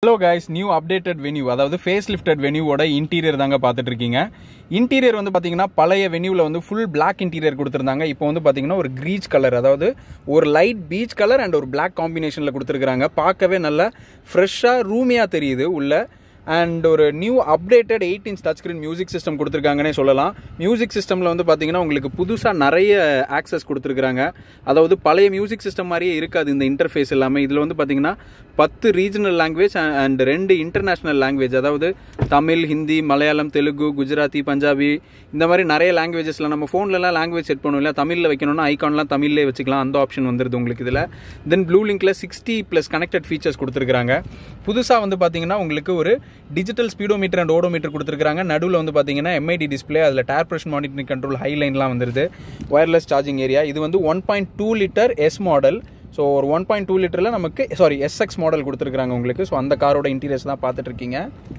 hello guys new updated venue அதாவது face lifted வென்யூவோட interior தாங்க பார்த்துட்டு இருக்கீங்க இன்டீரியர் வந்து பார்த்தீங்கன்னா பழைய வென்யூவில் வந்து ஃபுல் பிளாக் இன்டீரியர் கொடுத்துருந்தாங்க இப்போ வந்து பார்த்தீங்கன்னா ஒரு க்ரீச் கலர் அதாவது ஒரு லைட் பீச் கலர் அண்ட் ஒரு பிளாக் காம்பினேஷனில் கொடுத்துருக்காங்க பார்க்கவே நல்லா ஃப்ரெஷ்ஷாக ரூமியாக தெரியுது உள்ள அண்ட் ஒரு new updated eight inch touch screen music system கொடுத்துருக்காங்கன்னே சொல்லலாம் மியூசிக் சிஸ்டமில் வந்து பார்த்தீங்கன்னா உங்களுக்கு புதுசாக நிறைய ஆக்சஸ் கொடுத்துருக்காங்க அதாவது பழைய மியூசிக் சிஸ்டம் மாதிரியே இருக்காது இந்த இன்டர்ஃபேஸ் எல்லாமே இதில் வந்து பார்த்தீங்கன்னா பத்து ரீஜனல் லாங்குவேஜ் அண்ட் ரெண்டு இன்டர்நேஷ்னல் லாங்குவேஜ் அதாவது தமிழ் ஹிந்தி மலையாளம் தெலுங்கு குஜராத்தி பஞ்சாபி இந்த மாதிரி நிறைய லாங்குவேஜஸில் நம்ம ஃபோன்லலாம் லாங்குவேஜ் செட் பண்ணுவோம் இல்லை தமிழில் வைக்கணும்னா ஐகான்லாம் தமிழ்லே வச்சுக்கலாம் அந்த ஆப்ஷன் வந்துருது உங்களுக்கு இதில் தென் ப்ளூ லிங்க்ல சிக்ஸ்டி ப்ளஸ் கனெக்டட் ஃபீச்சர்ஸ் கொடுத்துருக்காங்க புதுசாக வந்து பார்த்தீங்கன்னா உங்களுக்கு ஒரு டிஜிட்டல் ஸ்பீடோமீட்டர் அண்ட் ஓடோமீட்டர் கொடுத்துருக்காங்க நடுவில் வந்து பார்த்தீங்கன்னா எம்ஐடி டிஸ்பிளே அதில் tyre pressure monitoring control high லைன்லாம் வந்துருது ஒயர்லெஸ் சார்ஜிங் ஏரியா இது வந்து one point two litre S model so ஒரு ஒன் பாயிண்ட் டூ லிட்டரில் நமக்கு சாரி எஸ்எக்ஸ் மாடல் கொடுத்துருக்காங்க உங்களுக்கு ஸோ அந்த காரோட இன்டீரியர்ஸ் தான் பார்த்துட்டு இருக்கீங்க